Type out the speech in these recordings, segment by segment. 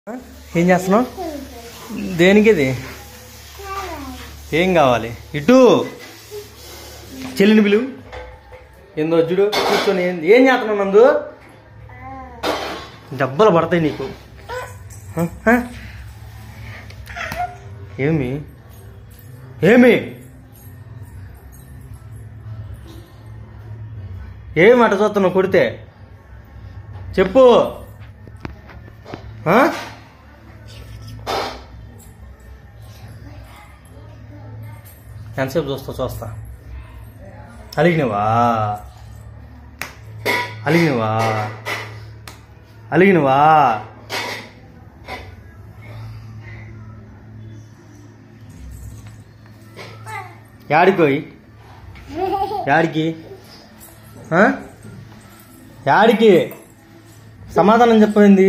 ఏం చేస్తున్నావు దేనికి ఇది ఏం కావాలి ఇటు చెల్లిని పిలువు ఏందో చూడు కూర్చొని ఏం ఏం చేస్తున్నావు నందు దెబ్బలు పడతాయి నీకు హ? హ? ఏమి ఏమి ఏమి అట చూస్తున్నావు కొడితే చెప్పు ఆ? ఎంతసేపు చూస్తా చూస్తా అలిగినవా అలిగినవా అలిగినవా యాడికోయి యాడికి ఆ? యాడికి సమాధానం చెప్పండి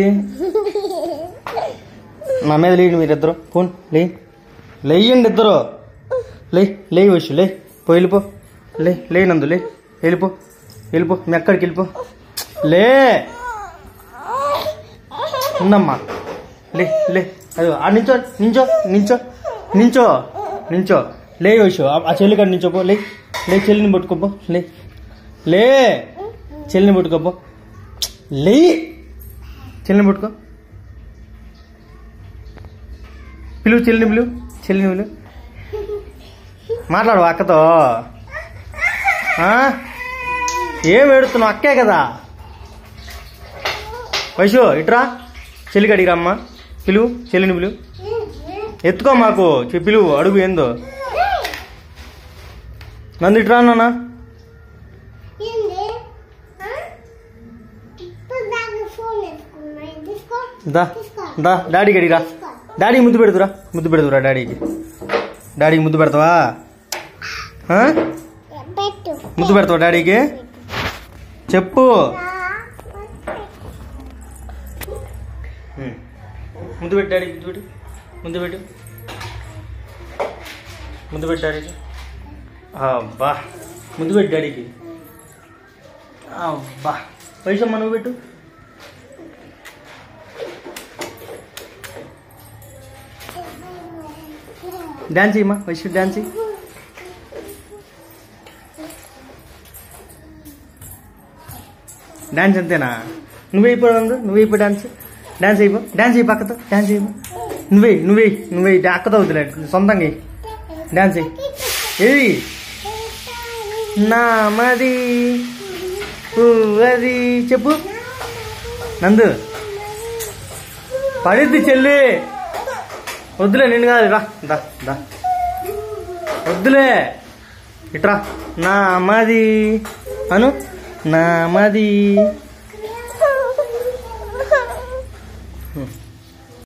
నా మీద లేండి మీరిద్దరు పోన్ లే లేయండి ఇద్దరు లే లే వచ్చి లే పో వెళ్ళిపో లే లే నందు లే వెళ్ళిపో వెళ్ళిపో మీ అక్కడికి వెళ్ళిపో లే ఉందమ్మా లే లే అయ్యో ఆ నించో నించో నించో నించో నించో లే వచ్చి ఆ చెల్లి కాడ నించోపో లే లే చెల్లిని పట్టుకోపో లే లే చెల్లిని పట్టుకోపో లే చెల్లిని పట్టుకో పిలువు చెల్లిని పిలువు చెల్లిని పిలువు మాట్లాడు అక్కతో ఆ? ఏం ఏడుతున్నావు అక్కే కదా వైశు ఇట్రా చెల్లి కడిగి రమ్మా పిలువు చెల్లిని పిలువు ఎత్తుకో మాకు చె- పిలువు అడుగు ఏందో నంది ఇట్రా నాన్న ఏంది ఆ? ఇప్పుడు దాకా ఫోన్ ఎత్తుకున్నా తీసుకో దా దా డాడీ గడిరా డాడీ ముద్దు పెడుతురా ముద్దు పెడుతురా డాడీకి డాడీకి ముద్దు పెడతావా ఆ? పెట్టు ముద్దు పెడతావా డాడీకి చెప్పు ఉమ్. ముద్దు పెట్టు డాడీకి ముద్దు పెట్టు ముద్దు పెట్టు ముద్దు పెట్టు డాడీకి అబ్బా ముద్దు పెట్టు డాడీకి అబ్బా వైశమ్మ నువ్వు పెట్టు డాన్స్ చేయమ్మా వైశ్వ డాన్స్ చెయ్యి డాన్స్ అంతేనా నువ్వే అయిపోయి నువ్వే అయిపో డాన్స్ డాన్స్ అయిపో డాన్స్ అయిపో అక్కతో డాన్స్ అయిపో నువ్వే నువ్వే నువ్వే డా- అక్కతో వద్దులే సొంతంగా ఎయ్. డాన్స్ అయ్యి ఏది నామది అది చెప్పు నందు పడిద్ది చెల్లి వద్దులే నిన్ను కాదు రా దా దా వద్దులే ఇట్రా నా అమ్మది అను నా అమ్మది హ్మ్.